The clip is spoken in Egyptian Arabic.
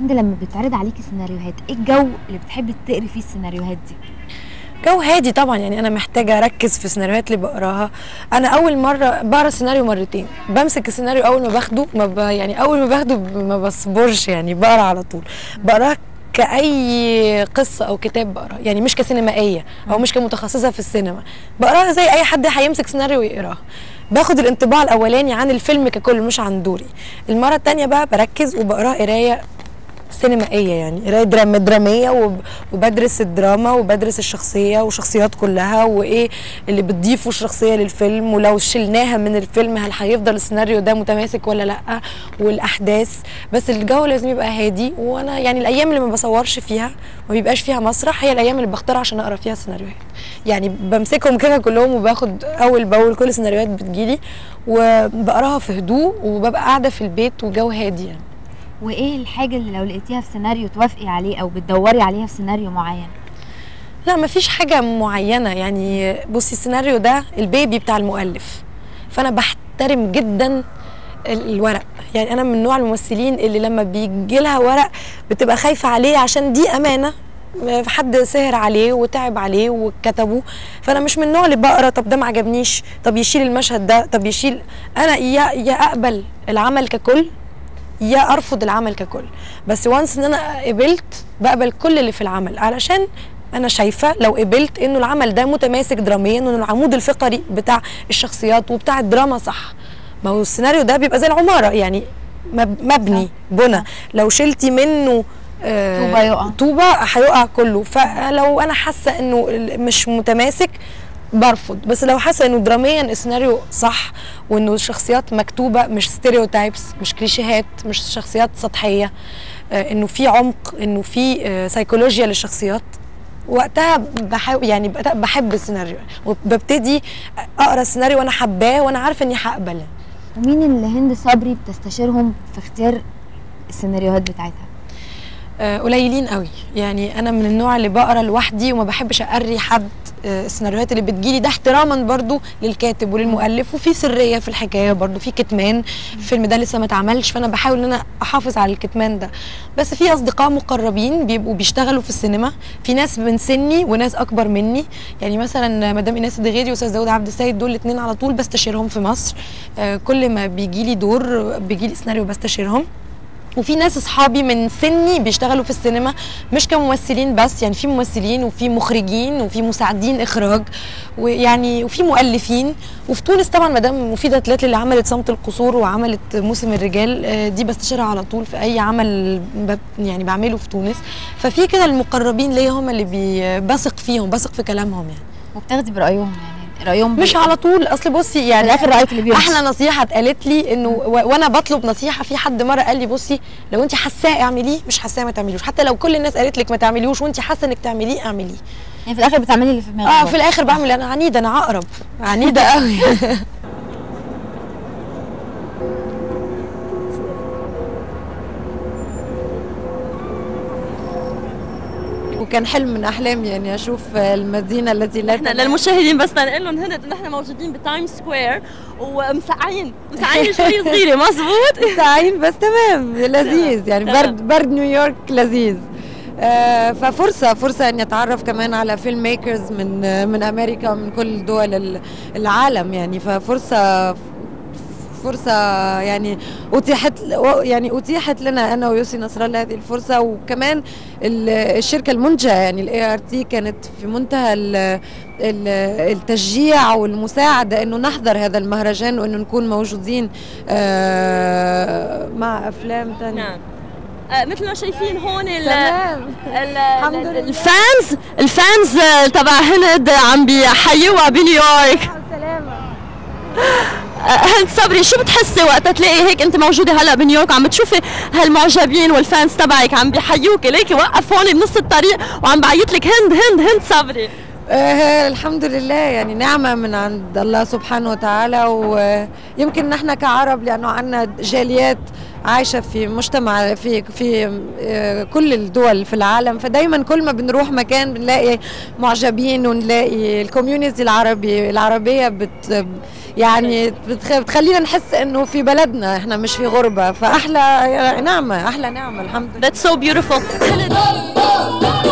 هند لما بتعرض عليكي سيناريوهات ايه الجو اللي بتحبي تقري فيه السيناريوهات دي جو هادي طبعا يعني انا محتاجه اركز في السيناريوهات اللي بقراها انا اول مره بقرا السيناريو مرتين بمسك السيناريو اول ما باخده ما ب... يعني اول ما باخده ما بصبرش يعني بقرا على طول بقراه كاي قصه او كتاب بقراه يعني مش كسينمائيه او مش كمتخصصه في السينما بقراها زي اي حد هيمسك سيناريو ويقراه باخد الانطباع الاولاني عن الفيلم ككل مش عن دوري المره الثانيه بقى بركز وبقراه قرايه سينمائيه يعني قرايه درام دراميه وب- وبدرس الدراما وبدرس الشخصيه والشخصيات كلها وايه اللي بتضيفه الشخصيه للفيلم ولو شلناها من الفيلم هل هيفضل السيناريو ده متماسك ولا لا والاحداث بس الجو لازم يبقى هادي وانا يعني الايام اللي ما بصورش فيها ما بيبقاش فيها مسرح هي الايام اللي بختار عشان اقرا فيها سيناريوهات يعني بمسكهم كده كلهم وباخد اول باول كل سيناريوهات بتجيلي وبقراها في هدوء وببقى قاعده في البيت وجو هادي يعني وايه الحاجه اللي لو لقيتيها في سيناريو توافقي عليه او بتدوري عليها في سيناريو معين لا مفيش حاجة معينة يعني بصي السيناريو ده البيبي بتاع المؤلف فأنا بحترم جدا ال- الورق يعني أنا من نوع الممثلين اللي لما بيجي لها ورق بتبقى خايفة عليه عشان دي أمانة م- حد سهر عليه وتعب عليه وكتبه فانا مش من النوع اللي بقرا طب ده ما عجبنيش طب يشيل المشهد ده طب يشيل انا يا يا اقبل العمل ككل يا ارفض العمل ككل بس وانس ان انا قبلت بقبل كل اللي في العمل علشان انا شايفه لو قبلت انه العمل ده متماسك دراميا وانه العمود الفقري بتاع الشخصيات وبتاع الدراما صح ما هو السيناريو ده بيبقى زي العماره يعني مب- مبني بنى لو شلتي منه آه، طوبة يقع. طوبه هيقع كله فلو انا حاسه انه ال- مش متماسك برفض بس لو حاسه انه دراميا السيناريو صح وانه الشخصيات مكتوبه مش ستيريوتايبس مش كليشيهات مش شخصيات سطحيه آه، انه في عمق انه في آه، سيكولوجيا للشخصيات وقتها بحاول يعني بقت- بحب السيناريو وببتدي اقرا السيناريو وانا حباه وانا عارفه اني هقبل ومين اللي هند صبري بتستشيرهم في اختيار السيناريوهات بتاعتها آه، قليلين قوي يعني انا من النوع اللي بقرا لوحدي وما بحبش اقري حد آه، السيناريوهات اللي بتجيلي ده احتراما برضو للكاتب وللمؤلف وفي سريه في الحكايه برضو في كتمان الفيلم ده لسه ما اتعملش فانا بحاول ان انا احافظ على الكتمان ده بس في اصدقاء مقربين بيبقوا بيشتغلوا في السينما في ناس من سني وناس اكبر مني يعني مثلا مدام ايناس الدغيري واستاذ داود عبد السيد دول الاثنين على طول بستشيرهم في مصر آه، كل ما بيجي لي دور بيجي لي سيناريو بستشيرهم وفي ناس اصحابي من سني بيشتغلوا في السينما مش كممثلين بس يعني في ممثلين وفي مخرجين وفي مساعدين اخراج ويعني وفي مؤلفين وفي تونس طبعا مدام مفيده تلاتلي اللي عملت صمت القصور وعملت موسم الرجال آه، دي بستشيرها على طول في اي عمل ب- يعني بعمله في تونس ففي كده المقربين ليا هم اللي بي- بثق فيهم بثق في كلامهم يعني وبتاخدي برايهم يعني رايهم مش بي- على طول اصل بصي في يعني الاخر رايك اللي بيمشي احلى نصيحه اتقالت لي انه و- وانا بطلب نصيحه في حد مره قال لي بصي لو انت حاساه اعمليه مش حاساه ما تعمليهوش حتى لو كل الناس قالت لك ما تعمليهوش وانت حاسه انك تعمليه اعمليه يعني في الاخر بتعملي اللي في دماغك اه برضه. في الاخر بعمل انا عنيده انا عقرب عنيده قوي وكان حلم من احلامي يعني اشوف المدينه التي لا احنا تنام. للمشاهدين بس نقول لهم هند انه احنا موجودين بتايم سكوير ومسقعين مسقعين شوي صغيره مزبوط ساعين بس تمام لذيذ يعني تمام. برد برد نيويورك لذيذ آه، ففرصة فرصة اني اتعرف كمان على فيلم ميكرز من آه، من امريكا ومن كل دول ال- العالم يعني ففرصة فرصة يعني أتيحت يعني أتيحت لنا أنا ويوسي نصر الله هذه الفرصة وكمان ال- الشركة المنتجة يعني الاي ار تي كانت في منتهى ال- ال- التشجيع والمساعدة إنه نحضر هذا المهرجان وإنه نكون موجودين آه، مع أفلام تانية نعم آه، مثل ما شايفين هون ال تمام ال- الحمد ال- لله. الفانز الفانز آه، تبع هند عم بيحيوها بنيويورك آه، هند صبري شو بتحسي وقت تلاقي هيك انت موجوده هلا بنيويورك وعم بتشوفي هالمعجبين والفانز تبعك عم بيحيوك ليكي وقف هون بنص الطريق وعم بعيط لك هند هند هند صبري آه الحمد لله يعني نعمة من عند الله سبحانه وتعالى ويمكن نحن كعرب لأنه عنا جاليات عايشه في مجتمع في في آه، كل الدول في العالم فدايما كل ما بنروح مكان بنلاقي معجبين ونلاقي الكوميونتي العربي العربيه بت يعني بتخ- بتخلينا نحس انه في بلدنا احنا مش في غربه فاحلى نعمه احلى نعمه الحمد لله That's so beautiful.